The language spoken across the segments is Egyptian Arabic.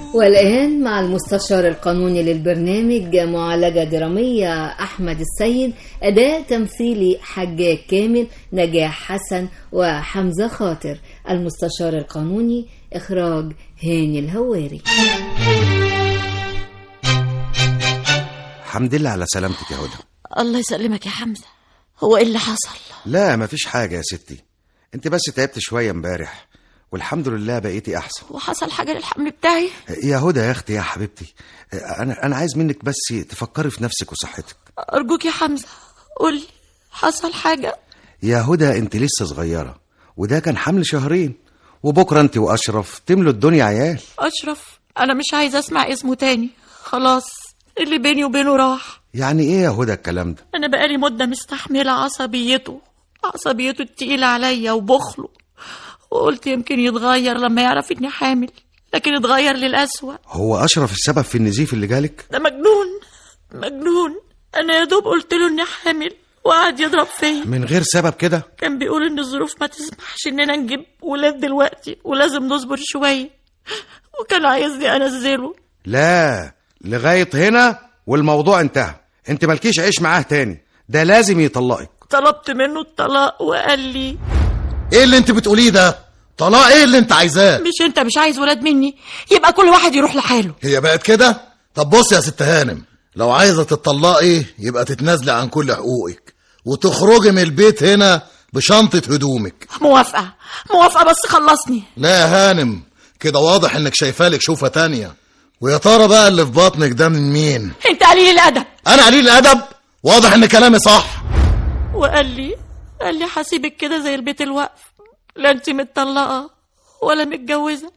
والآن مع المستشار القانوني للبرنامج معالجة درامية أحمد السيد أداء تمثيلي حجاج كامل نجاح حسن وحمزة خاطر المستشار القانوني إخراج هاني الهواري الحمد لله على سلامتك يا هدى الله يسلمك يا حمزة هو ايه اللي حصل لا مفيش حاجة يا ستي انت بس تعبت شوية امبارح والحمد لله بقيتي احسن وحصل حاجة للحمل بتاعي يا هدى يا اختي يا حبيبتي انا انا عايز منك بس تفكري في نفسك وصحتك أرجوك يا حمزة قولي حصل حاجة يا هدى انت لسه صغيرة وده كان حمل شهرين وبكرة انت واشرف تملوا الدنيا عيال أشرف أنا مش عايزة أسمع اسمه تاني خلاص اللي بيني وبينه راح يعني ايه يا هدى الكلام ده أنا بقالي مدة مستحملة عصبيته عصبيته التقيلة عليا وبخله وقلت يمكن يتغير لما يعرف إني حامل لكن اتغير للأسوأ هو اشرف السبب في النزيف اللي جالك ده مجنون مجنون أنا يا دوب قلت له إني حامل وقعد يضرب فيا من غير سبب كده كان بيقول إن الظروف ما تسمحش إننا نجيب ولاد دلوقتي ولازم نصبر شوية وكان عايزني أنزله لا لغاية هنا والموضوع انتهى انت مالكيش عيش معاه تاني ده لازم يطلقك طلبت منه الطلاق وقال لي ايه اللي انت بتقوليه ده طلاق ايه اللي انت عايزاه مش انت مش عايز ولاد مني يبقى كل واحد يروح لحاله هي بقت كده طب بص يا ست هانم لو عايزه تطلقي يبقى تتنازلي عن كل حقوقك وتخرجي من البيت هنا بشنطه هدومك موافقة موافقة بس خلصني لا يا هانم كده واضح انك شايفالك شوفه تانية ويا ترى بقى اللي في بطنك ده من مين انت قليل الأدب انا قليل الادب واضح ان كلامي صح وقال لي قال لي هسيبك كده زي البيت الوقف لا انت متطلقة ولا متجوزة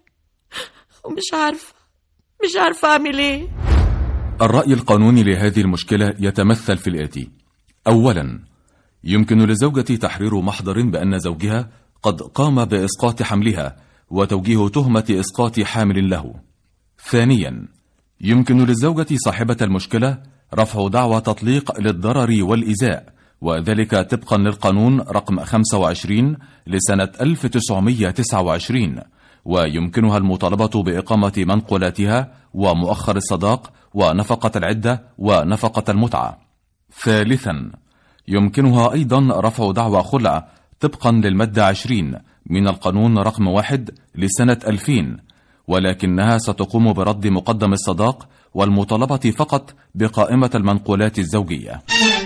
ومش عارفة مش عارفة أعمل إيه الرأي القانوني لهذه المشكلة يتمثل في الآتي: أولاً، يمكن للزوجة تحرير محضر بأن زوجها قد قام بإسقاط حملها وتوجيه تهمة إسقاط حامل له. ثانياً، يمكن للزوجة صاحبة المشكلة رفع دعوى تطليق للضرر والإيذاء وذلك طبقا للقانون رقم 25 لسنة 1929 ويمكنها المطالبة بإقامة منقولاتها ومؤخر الصداق ونفقة العدة ونفقة المتعة. ثالثا يمكنها أيضا رفع دعوى خلع طبقا للمادة 20 من القانون رقم 1 لسنة 2000 ولكنها ستقوم برد مقدم الصداق والمطالبة فقط بقائمة المنقولات الزوجية.